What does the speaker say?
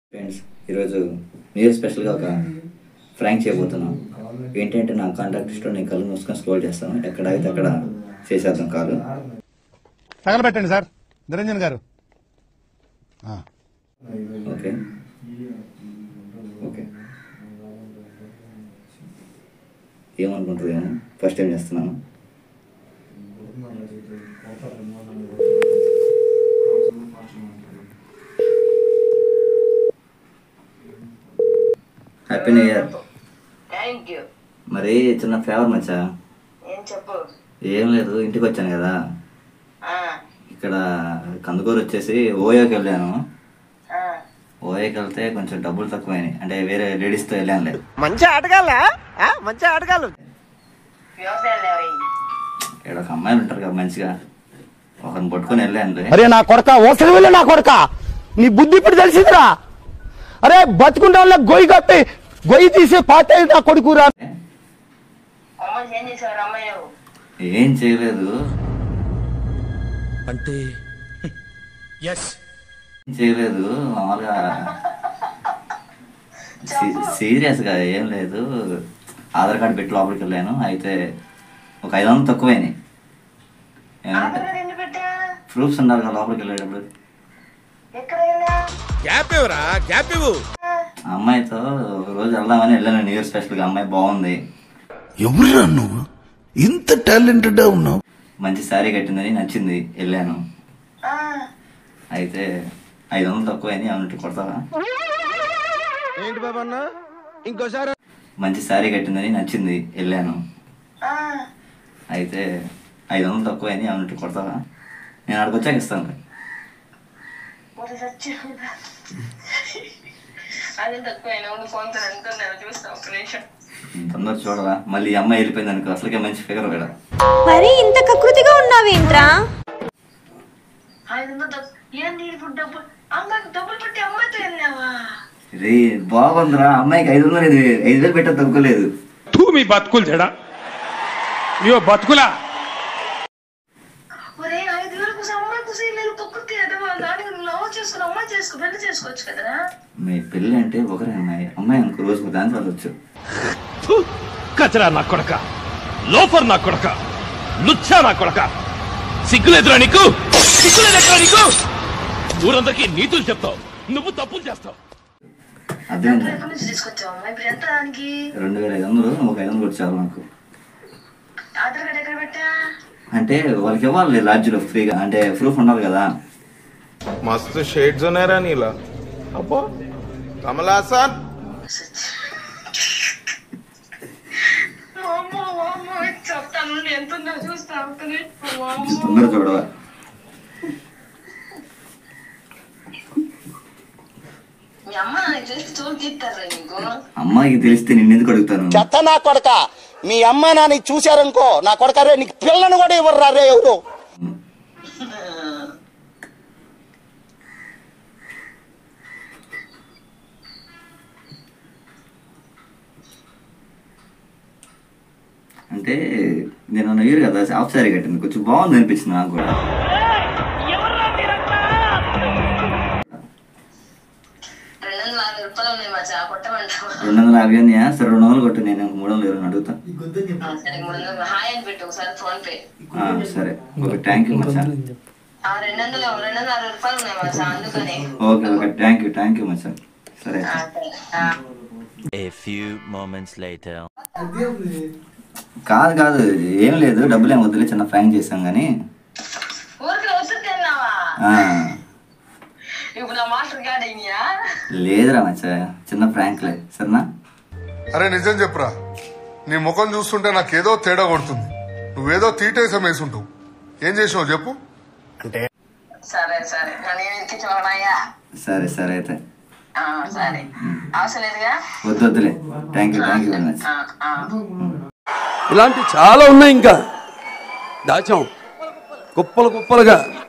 Friends ఈరోజు new year స్పెషల్గా ఒక ఫ్రాంక్ చేయబోతున్నాం ఏంటంటే నా కాంటాక్ట్ లిస్ట్లో నేను కళ్ళు మూసుకొని స్క్రోల్ చేస్తాను ఎక్కడ అయితే అక్కడ చేసేద్దాం కాలు తగలబెట్టండి సార్ నిరంజన్ గారు ఆ. ఓకే ఓకే ఏమనుకుంటుంది ఏమో ఫస్ట్ టైం చేస్తున్నాను happy new year thank you మరి చిన్న ఫేవర్ మచ్చా ఏం చెప్పు ఏం లేదు ఇంటికి వచ్చాను కదా ఆ, ఇక్కడ కందుకూరు వచ్చేసి ఓయోకి వెళ్ళాను ఆ, ఓయోకి వెళ్తే కొంచెం డబ్బులు తక్కువైనాయి అంటే వేరే లేడీస్తో వెళ్ళానులే మంచి ఆటగాళ్ళ మంచి ఆటగాళ్ళు వ్యవసాయం లేవయ్యి ఇక్కడ ఒక అమ్మాయిలు ఉంటారు కదా మంచిగా ఒకరిని పట్టుకొని వెళ్ళానులే అరే నా కొడక ఓసరి వెళ్ళి నా కొడక నీ బుద్ధి ఇప్పుడు తెలిసిందిరా అరే బతుకుంటా వాళ్ళ గొయ్యి కప్పి గొయ్యి తీసి పాత నా కొడుకురా అమ్మాయి ఏం చేసేవారు అమ్మాయి నువ్వు ఏం చేయలేదు అంటే ఎస్ ఏం చేయలేదు మామూలుగా సీరియస్గా ఏం లేదు ఆధార్ కార్డు పెట్టి లోపలికి వెళ్ళాను అయితే ఒక ఐదు వందలు తక్కువైనాయి ఏమంటే ఆధార్ ఎందుకు పెట్టా ప్రూఫ్స్ ఉండాలి కదా లోపలికి వెళ్ళేటప్పుడు ఎక్కడ వెళ్ళా గ్యాప్ ఇవ్వరా గ్యాప్ ఇవ్వు ఆ అమ్మాయితో ఒక రోజు వెళ్దామని వెళ్ళాను న్యూ ఇయర్ స్పెషల్గా అమ్మాయి బాగుంది ఎవరురా నువ్వు ఇంత టాలెంటెడ్ ఉన్నావు మంచి శారీ కట్టిందని నచ్చింది వెళ్ళాను ఆ, అయితే ఐదు వందలు తక్కువైంది అన్నట్టు కొడతావా ఏంటి బాబా అన్న ఇంకోసారి మంచి శారీ కట్టిందని నచ్చింది వెళ్ళాను ఆ, అయితే ఐదు వందలు తక్కువైంది అన్నట్టు కొడతావా నేను అక్కడికి వచ్చాక ఇస్తాను మరి సచ్చిపోయిందా? అదే తక్కువ నువ్వు ఫోన్ తో అనుకున్నాను చూస్తా ఒక నిమిషం తొందర చూడరా మళ్ళీ ఈ అమ్మాయి వెళ్ళిపోయింది అనుకో అసలుకే మంచి ఫిగర్ కూడా మరి ఇంత కకృతిగా ఉన్నావేంట్రా ఐదు వందలు తక్కువ ఏంది ఇప్పుడు డబ్బులు అమ్మాయికి డబ్బులు పెట్టి అమ్మాయితో వెళ్ళావా రే బాగుందిరా అమ్మాయికి ఐదు వందలు ఇది ఐదు వేలు పెట్టా తగ్గులేదు తూ మీ బతుకులు చెడా ఇవో బతుకులా ఒరే ఐదు వేల కోసం అమ్మాయి కోసం లేదు పక్కకి ఎదవా దానికి నువ్వు లవ్ చేసుకుని అమ్మాయి చేసుకో పెళ్లి చేసుకోవచ్చు కదరా మీ పెళ్ళి అంటే ఒకరే అమ్మాయి అమ్మాయి అనుకో రోజుకు దాని చదవచ్చు కచరా నా కొడక లోఫర్ నా కొడక లుచ్చా నా కొడక సిగ్గులేదురా నీకు సిగ్గులేదురా నీకు ఊరందరికీ నీతులు చెప్తావు నువ్వు తప్పులు చేస్తావు అర్థమైందా ఎక్కడి నుంచి తీసుకొచ్చావు అమ్మాయి ఇప్పుడు ఎంత దానికి రెండు వేల ఐదు వందలు ఒక ఐదు వందలు వచ్చారు నాకు ఆధార్ కార్డ్ ఎక్కడ పెట్టా అంటే వాళ్ళకి ఇవ్వాలి లాడ్జ్లో ఫ్రీగా అంటే ప్రూఫ్ ఉండాలి కదా मस्त शेड जो नाही राणीला अप्पा कमला असा వామ్మో, వామ్మో, చెప్తాను నేను ఎంత ఉందో చూస్తా ఒక్క నిమిషం. వామ్మో. తొందర చూడవా మీ అమ్మ నాకు తెలిసి చోటు తీస్తారా నీకు అమ్మాయికి తెలిస్తే నిన్నెందుకు అడుగుతాను చెత్త నా కొడక మీ అమ్మ నాని చూశారనుకో నా కొడక రే నీకు పిల్లను కూడా ఇవ్వరు రే ఎవరు అంటే నేను నయ్యూరు కదా హాఫ్ సారీ కట్టింది కొంచెం బాగుంది అనిపించింది నాకు కూడా రెండు వందల యాభై రూపాయలు ఉన్నాయి మా చా కొట్టమంటావా రెండు వందల యాభై ఉన్నాయా సరే రెండు వందలు కొట్టు నేను మూడు వందలు ఇరవై అడుగుతా ఆ, సరే మూడు వందలు హాయ్ అని పెట్టు ఒకసారి ఫోన్ పే ఆ, సరే ఓకే థ్యాంక్ యూ మచ్చా ఆ రెండు వందలు రెండు వందల అరవై రూపాయలు ఉన్నాయి మా చా అందుకని okay okay thank you thank you మచ్చా సరే ఆ, సరే ఆ. A few moments later. కాదు కాదు ఏం లేదు డబ్బులు ఏం వద్దులే చిన్న ఫ్రాంక్ చేసాం కానీ ఊరికి వస్తుంది తిన్నావా ఆ, ఇప్పుడు నా మాస్టర్ కార్డ్ అయినాయా లేదురా మచ్చా చిన్న ఫ్రాంక్లే సరేనా అరే నిజం చెప్పురా నీ ముఖం చూస్తుంటే నాకేదో తేడా కొడుతుంది నువ్వేదో తీటేసం వేసుంటావు ఏం చేసినావు చెప్పు సరే సరే నేను ఇంటికి చూడయ్యా సరే సరే అయితే ఆ, సరే అవసరం లేదుగా వద్దు వద్దులే thank you thank you very much ఆ, ఆ. ఇలాంటి చాలా ఉన్నాయి ఇంకా దాచాం కుప్పలు కుప్పలుగా